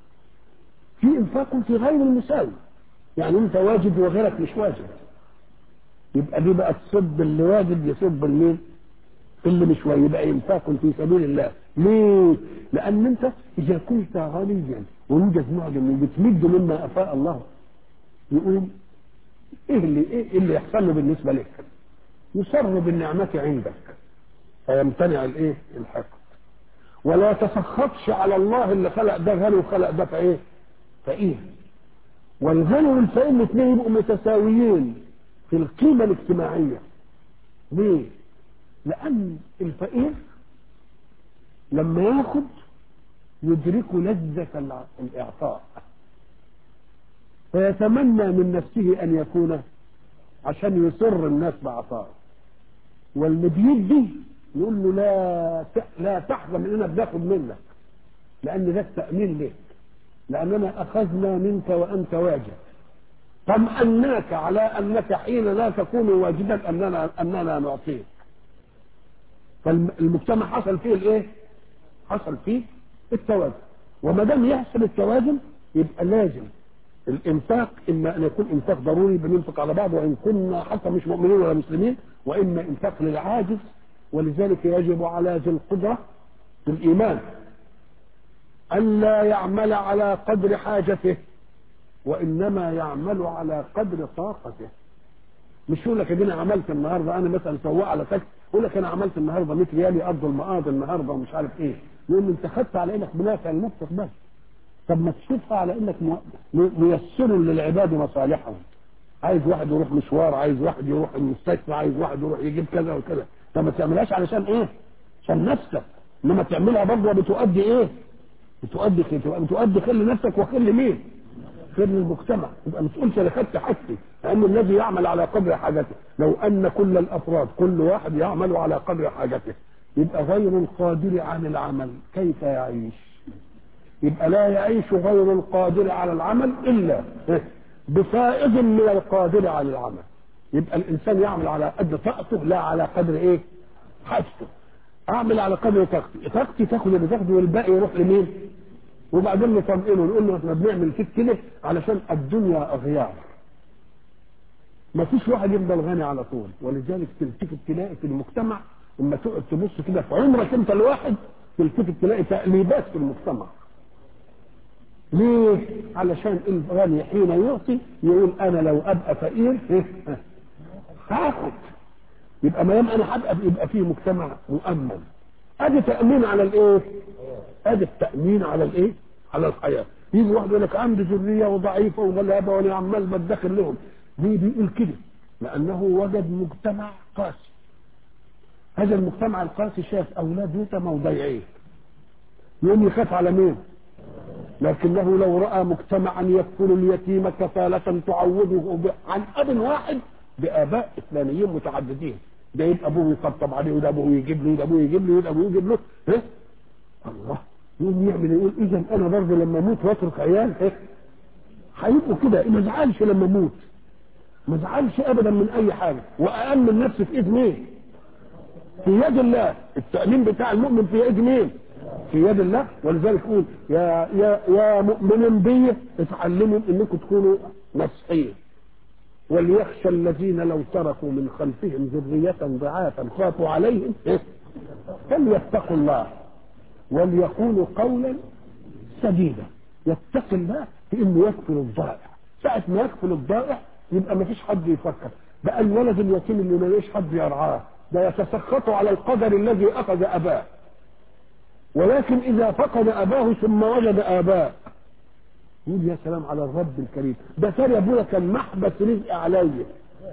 في إنفاق في غير المساوي يعني أنت واجب وغيرك مش واجب يبقى دي بقى تصب اللي واجب يصب المين اللي مش واجب يبقى إنفاق في سبيل الله ليه؟ لأن أنت إذا كنت غنيا ويوجد معجم وبتمد مما أفاء الله يقول إيه اللي إيه اللي يحصل له بالنسبة لك؟ يسر بالنعمة عندك فيمتنع الإيه؟ الحقد ولا تسخطش على الله اللي خلق ده غني وخلق ده فإيه؟ فقير والغني والفقير الاثنين يبقوا متساويين في القيمة الاجتماعية ليه؟ لأن الفقير لما ياخد يدرك لذة الإعطاء فيتمنى من نفسه أن يكون عشان يسر الناس بعطائه واللي بيدي يقول له لا لا تحزن اننا بناخد منك لان ده التامين لك لاننا اخذنا منك وانت واجب طمأناك على انك حين لا تكون واجبا اننا اننا نعطيك فالمجتمع حصل فيه الايه؟ حصل فيه التوازن وما دام يحصل التوازن يبقى لازم الانفاق اما ان يكون انفاق ضروري بننفق على بعض وان كنا حتى مش مؤمنين ولا مسلمين واما انفاق للعاجز ولذلك يجب على ذي القدره في الايمان الا يعمل على قدر حاجته وانما يعمل على قدر طاقته مش يقول لك ادينا عملت النهارده انا مثلا سواق على تاكسي يقول لك انا عملت النهارده 100 ريال يقضوا المقاضي النهارده ومش عارف ايه يقول انت خدت على انك بنافع لنفسك بس طب ما تشوفها على انك ميسر للعباد مصالحهم عايز واحد يروح مشوار عايز واحد يروح المستشفى عايز واحد يروح يجيب كذا وكذا طب ما تعملهاش علشان ايه عشان نفسك انما تعملها برضه بتؤدي ايه بتؤدي خير بتؤدي خير لنفسك وخير لمين خير للمجتمع يبقى ما تقولش انا خدت حاجتي لان الذي يعمل على قدر حاجته لو ان كل الافراد كل واحد يعمل على قدر حاجته يبقى غير القادر عن العمل كيف يعيش يبقى لا يعيش غير القادر على العمل الا بفائض من القادر على العمل يبقى الانسان يعمل على قدر طاقته لا على قدر ايه حاجته اعمل على قدر طاقتي طاقتي تاخد اللي تاخده والباقي يروح لمين وبعدين نطمئنه نقول له احنا بنعمل فيك كده علشان الدنيا اغيار ما فيش واحد يفضل غني على طول ولذلك تلتفت تلاقي في المجتمع لما تقعد تبص كده في عمرك انت الواحد تلتفت تلاقي تقليبات في المجتمع ليه؟ علشان الغني حين يعطي يقول انا لو ابقى فقير هاخد يبقى ما دام انا هبقى يبقى فيه مجتمع مؤمن ادي تامين على الايه؟ ادي التامين على الايه؟ على الحياه يجي واحد يقول لك عندي ذريه وضعيفه وغلابه وانا عمال بدخل لهم ليه بيقول كده؟ لانه وجد مجتمع قاسي هذا المجتمع القاسي شاف اولاد يتامى وضيعين يقوم يخاف على مين؟ لكنه لو راى مجتمعا يكفل اليتيم كفاله تعوضه عن اب واحد باباء اسلاميين متعددين ده يبقى ابوه يطبطب عليه وده ابوه يجيب له وده ابوه يجيب له وده ابوه يجيب له ها الله يقوم يعمل يقول اذا انا برضه لما اموت واترك عيال ايه هيبقوا كده ما ازعلش لما اموت ما ازعلش ابدا من اي حاجه وامن نفسي في ايد مين؟ في يد الله التامين بتاع المؤمن في يد مين؟ في يد الله ولذلك يقول يا يا يا مؤمنين بي اتعلموا انكم تكونوا نصحين وليخشى الذين لو تركوا من خلفهم ذرية ضعافا خافوا عليهم فليتقوا الله وليقولوا قولا سديدا يتقي الله في انه يكفل الضائع ساعة ما يكفل الضائع يبقى ما فيش حد يفكر بقى الولد اليتيم اللي ما ليش حد يرعاه ده يتسخط على القدر الذي اخذ اباه ولكن اذا فقد اباه ثم وجد اباء يقول يا سلام على الرب الكريم ده ترى ابويا كان محبس رزق عليا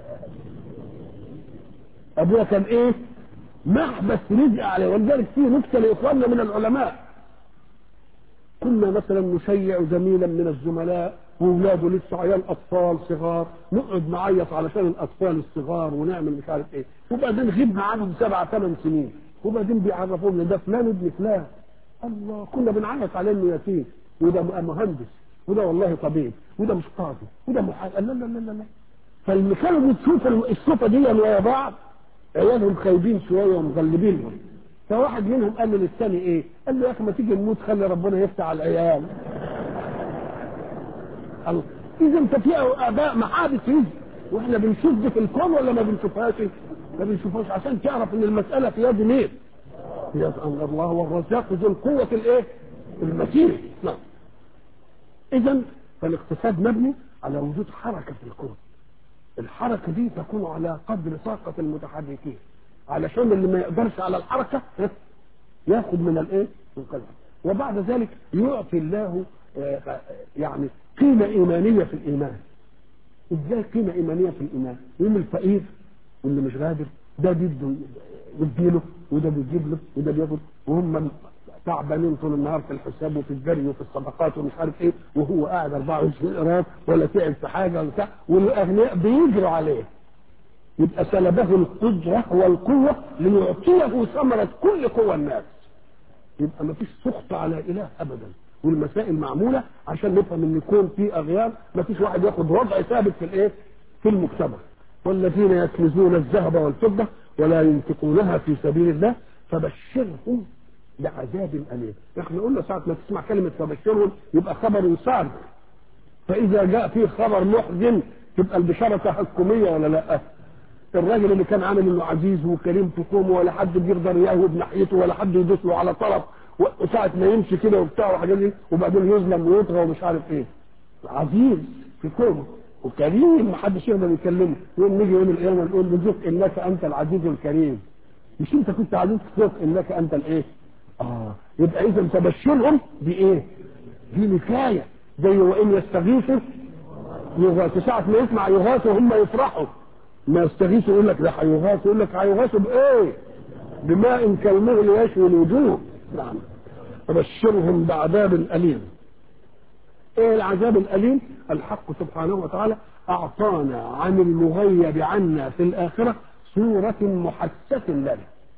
ابويا كان ايه محبس رزق عليه ولذلك في نكته لاخواننا من العلماء كنا مثلا نشيع زميلا من الزملاء واولاده لسه عيال اطفال صغار نقعد نعيط علشان الاطفال الصغار ونعمل مش عارف ايه وبعدين غبنا عنهم سبع ثمان سنين وبعدين بيعرفونا ده فلان ابن فلان الله كنا بنعيط عليه انه يتيم وده مهندس وده والله طبيب وده مش قاضي وده محاسب لا لا لا لا لا فاللي كانوا بتشوف الصفه دي ويا بعض عيالهم خايبين شويه ومغلبينهم فواحد منهم قال للثاني ايه؟ قال له يا اخي ما تيجي نموت خلي ربنا يفتح على العيال. الله اذا انت في اباء محابس رزق واحنا بنشوف دي في الكون ولا ما بنشوفهاش؟ ما بنشوفهاش عشان تعرف ان المساله في يد مين؟ في يد الله والرزاق ذو القوه الايه؟ المتين نعم. اذا فالاقتصاد مبني على وجود حركه في الكون. الحركه دي تكون على قدر طاقه المتحركين. علشان اللي ما يقدرش على الحركه ياخد من الايه؟ من قلبه وبعد ذلك يعطي الله يعني قيمه ايمانيه في الايمان ازاي قيمه ايمانيه في الايمان؟ يوم الفقير واللي مش قادر ده بيده يديله وده بيجيب له وده بياخد وهم تعبانين طول النهار في الحساب وفي الجري وفي الصدقات ومش عارف ايه وهو قاعد 24 قراط ولا تعب في حاجه ولا بتاع والاغنياء بيجروا عليه يبقى سلبه القدرة والقوة ليعطيه ثمرة كل قوى الناس يبقى ما فيش سخط على إله أبدا والمسائل معمولة عشان نفهم ان يكون في أغيار ما فيش واحد ياخد وضع ثابت في الايه في المجتمع والذين يكنزون الذهب والفضة ولا ينفقونها في سبيل الله فبشرهم بعذاب أليم احنا قلنا ساعة ما تسمع كلمة فبشرهم يبقى خبر صادق فإذا جاء فيه خبر محزن تبقى البشارة تحكمية ولا لا؟ الراجل اللي كان عامل انه عزيز وكريم في قومه ولا حد بيقدر يهوب ناحيته ولا حد يدوس له على طرف وساعة ما يمشي كده وبتاع وحاجات دي وبعدين يظلم ويطغى ومش عارف ايه عزيز في قومه وكريم ما حدش يقدر يكلمه يوم نيجي يوم القيامه نقول له ذوق انك انت العزيز الكريم مش انت كنت عزيز ذوق انك انت الايه؟ اه يبقى اذا تبشرهم بايه؟ دي نكايه زي وان يستغيثوا يغاثوا ساعة ما يسمع يغاثوا هم يفرحوا ما يستغيثوا يقول لك ده هيغاث يقول لك هيغاثوا بايه؟ بماء كالمغل يشوي الوجوه نعم فبشرهم بعذاب اليم ايه العذاب الاليم؟ الحق سبحانه وتعالى اعطانا عن المغيب عنا في الاخره صوره محسسه لنا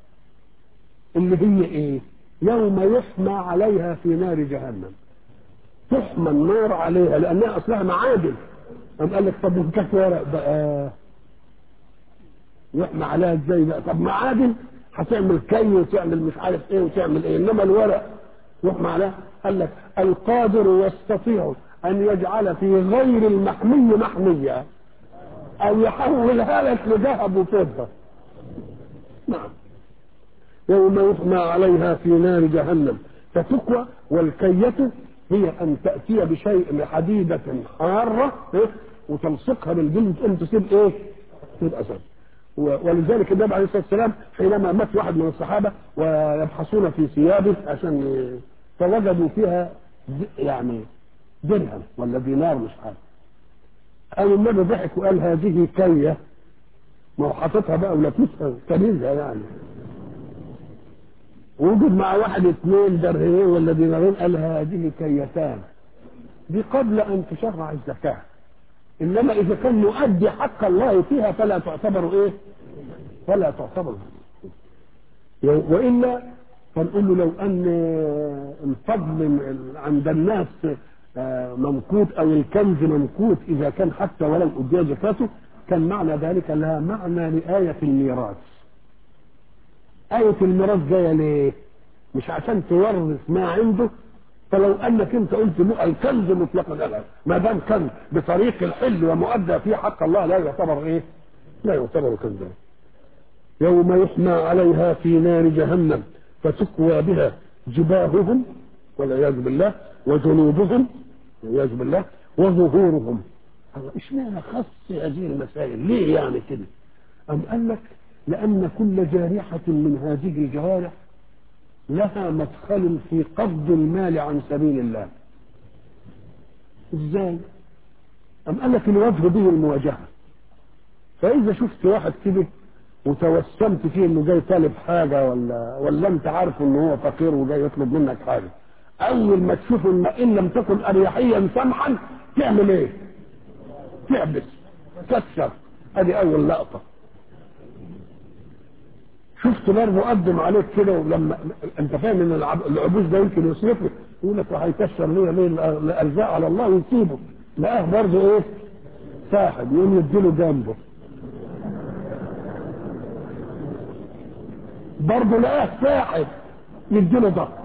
اللي هي ايه؟ يوم يحمى عليها في نار جهنم تحمى النار عليها لانها اصلها معادن قام قال لك طب ما كانت ورق بقى يحمى عليها ازاي بقى طب معادن هتعمل كي وتعمل مش عارف ايه وتعمل ايه انما الورق يحمى عليها قال لك القادر يستطيع ان يجعل في غير المحمي محمية او يحولها لك لذهب وفضة نعم يوم يحمى عليها في نار جهنم فتكوى والكية هي ان تاتي بشيء حديده حاره إيه؟ وتلصقها بالجلد تقوم تسيب ايه؟ تسيب اثر ولذلك النبي عليه الصلاه والسلام حينما مات واحد من الصحابه ويبحثون في ثيابه عشان ي- فوجدوا فيها د- يعني درهم ولا دينار مش عارف قال النبي ضحك وقال هذه كيه ما هو حاططها بقى ولابسها كنيزها يعني وجد مع واحد اثنين درهمين ولا دينارين قال هذه كيتان دي قبل ان تشرع الزكاه انما اذا كان يؤدي حق الله فيها فلا تعتبر ايه؟ فلا تعتبر والا فنقول له لو ان الفضل عند الناس آه، ممقوت او الكنز ممقوت اذا كان حتى ولو ادي زكاته كان معنى ذلك لا معنى لآية الميراث آية الميراث جاية ليه؟ مش عشان تورث ما عنده فلو انك انت قلت له الكنز مطلقا لا ما دام كان بطريق الحل ومؤدى فيه حق الله لا يعتبر ايه؟ لا يعتبر كنزا يوم يحمى عليها في نار جهنم فتكوى بها جباههم والعياذ بالله وجنوبهم والعياذ بالله وظهورهم الله اشمعنى خص هذه المسائل ليه يعني كده أم قال لك لأن كل جارحة من هذه الجوارح لها مدخل في قبض المال عن سبيل الله ازاي أم قال لك الوجه به المواجهة فإذا شفت واحد كده وتوسمت فيه انه جاي طالب حاجة ولا ولا انت عارف انه هو فقير وجاي يطلب منك حاجة اول ما تشوف ان ان لم تكن اريحيا سمحا تعمل ايه تعبس تكسر ادي اول لقطة شفت برضه قدم عليك كده ولما انت فاهم ان العب- العبوس ده يمكن يصرفه يقول لك هيكسر ليه ليه الارزاق على الله ويسيبه لقاه برضه ايه ساحب يقوم يديله جنبه برضه لقاه ساحب يديله ضغط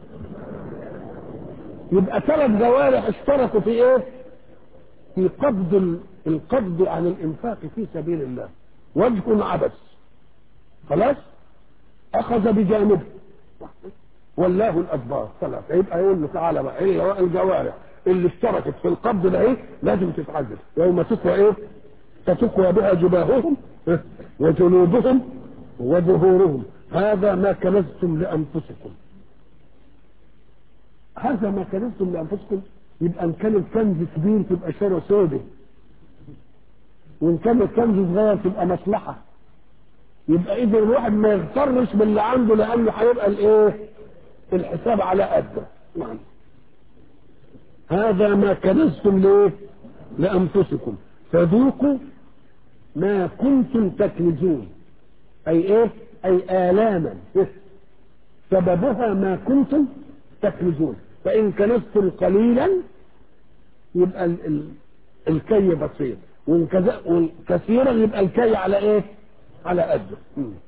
يبقى ثلاث جوارح اشتركوا في ايه؟ في قبض ال- القبض عن الانفاق في سبيل الله وجه عبث خلاص اخذ بجانبه ولاه الادبار ثلاثة يبقى يقول له تعالى بقى ايه الجوارح اللي اشتركت في القبض ده ايه لازم تتعذب يوم تقوى ايه فتقوى بها جباههم إيه؟ وجنوبهم وظهورهم هذا ما كنزتم لانفسكم هذا ما كنزتم لانفسكم يبقى ان كان الكنز كبير تبقى شارع سودة وان كان الكنز صغير تبقى مصلحه يبقى اذا الواحد ما يغترش باللي عنده لانه هيبقى الايه الحساب على قده نعم هذا ما كنزتم ليه لانفسكم فذوقوا ما كنتم تكنزون اي ايه اي الاما سببها ما كنتم تكنزون فان كنزتم قليلا يبقى ال ال الكي بسيط وان كذا- وإن كثيرا يبقى الكي على ايه على قده مم.